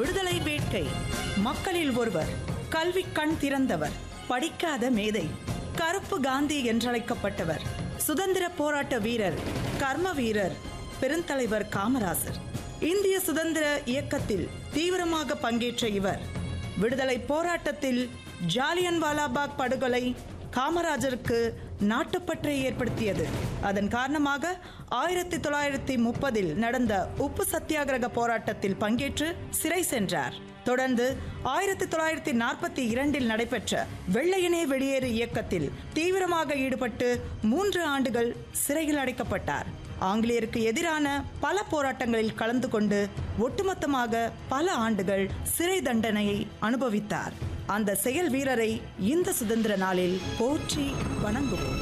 விடுதலை வேட்கை மக்களில் ஒருவர் கல்வி கண் திறந்தவர் படிக்காத மேதை கருப்பு காந்தி என்றழைக்கப்பட்டவர் சுதந்திர போராட்ட வீரர் கர்ம வீரர் பெருந்தலைவர் காமராசர் இந்திய சுதந்திர இயக்கத்தில் தீவிரமாக பங்கேற்ற இவர் விடுதலை போராட்டத்தில் ஜாலியன் வாலாபாக் படுகொலை காமராஜருக்கு நாட்டுப்பற்றை ஏற்படுத்தியது அதன் காரணமாக ஆயிரத்தி தொள்ளாயிரத்தி முப்பதில் நடந்த உப்பு சத்தியாகிரக போராட்டத்தில் பங்கேற்று சிறை சென்றார் தொடர்ந்து ஆயிரத்தி தொள்ளாயிரத்தி நாற்பத்தி இரண்டில் நடைபெற்ற வெள்ளையனே வெளியேறு இயக்கத்தில் தீவிரமாக ஈடுபட்டு மூன்று ஆண்டுகள் சிறையில் அடைக்கப்பட்டார் ஆங்கிலேயருக்கு எதிரான பல போராட்டங்களில் கலந்து கொண்டு ஒட்டுமொத்தமாக பல ஆண்டுகள் சிறை தண்டனையை அனுபவித்தார் அந்த செயல் வீரரை இந்த சுதந்திர நாளில் போற்றி வணங்குவோம்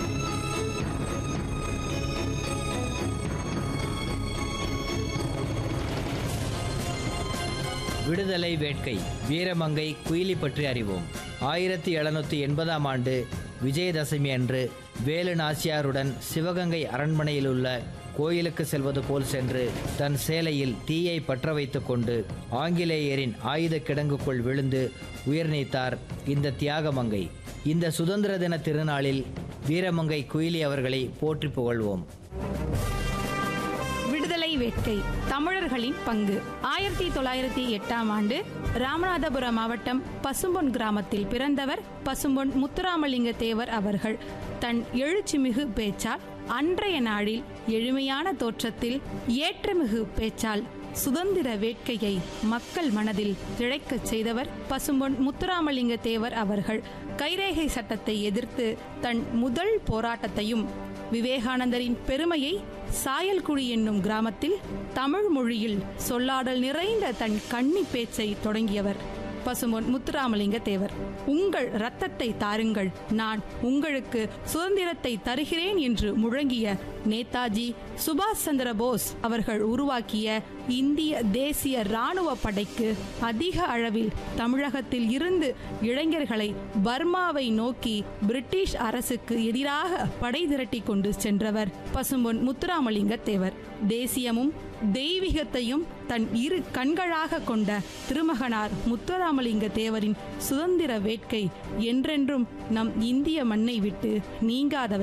விடுதலை வேட்கை வீரமங்கை குயிலி பற்றி அறிவோம் ஆயிரத்தி எழுநூற்றி எண்பதாம் ஆண்டு விஜயதசமி அன்று வேலு நாச்சியாருடன் சிவகங்கை அரண்மனையில் உள்ள கோயிலுக்கு செல்வது போல் சென்று தன் சேலையில் தீயை பற்ற வைத்து கொண்டு ஆங்கிலேயரின் ஆயுத கிடங்குக்குள் விழுந்து உயிர் நீத்தார் இந்த தியாகமங்கை இந்த சுதந்திர தின திருநாளில் வீரமங்கை குயிலி அவர்களை போற்றி புகழ்வோம் விடுதலை வேட்கை தமிழர்களின் பங்கு ஆயிரத்தி தொள்ளாயிரத்தி எட்டாம் ஆண்டு ராமநாதபுரம் மாவட்டம் பசும்பொன் கிராமத்தில் பிறந்தவர் பசும்பொன் முத்துராமலிங்க தேவர் அவர்கள் தன் எழுச்சிமிகு பேச்சால் அன்றைய நாளில் எளிமையான தோற்றத்தில் ஏற்றமிகு பேச்சால் சுதந்திர வேட்கையை மக்கள் மனதில் திளைக்கச் செய்தவர் பசும்பொன் முத்துராமலிங்க தேவர் அவர்கள் கைரேகை சட்டத்தை எதிர்த்து தன் முதல் போராட்டத்தையும் விவேகானந்தரின் பெருமையை சாயல்குடி என்னும் கிராமத்தில் தமிழ் மொழியில் சொல்லாடல் நிறைந்த தன் கன்னி பேச்சை தொடங்கியவர் பசும்பொன் முத்துராமலிங்க தேவர் உங்கள் இரத்தத்தை தாருங்கள் நான் உங்களுக்கு சுதந்திரத்தை தருகிறேன் என்று முழங்கிய நேதாஜி சுபாஷ் சந்திர போஸ் அவர்கள் உருவாக்கிய இந்திய தேசிய ராணுவ படைக்கு அதிக அளவில் தமிழகத்தில் இருந்து இளைஞர்களை பர்மாவை நோக்கி பிரிட்டிஷ் அரசுக்கு எதிராக படை திரட்டி கொண்டு சென்றவர் பசும்பொன் முத்துராமலிங்க தேவர் தேசியமும் தெய்வீகத்தையும் தன் இரு கண்களாக கொண்ட திருமகனார் முத்துராமலிங்க தேவரின் சுதந்திர வேட்கை என்றென்றும் நம் இந்திய மண்ணை விட்டு நீங்காதவை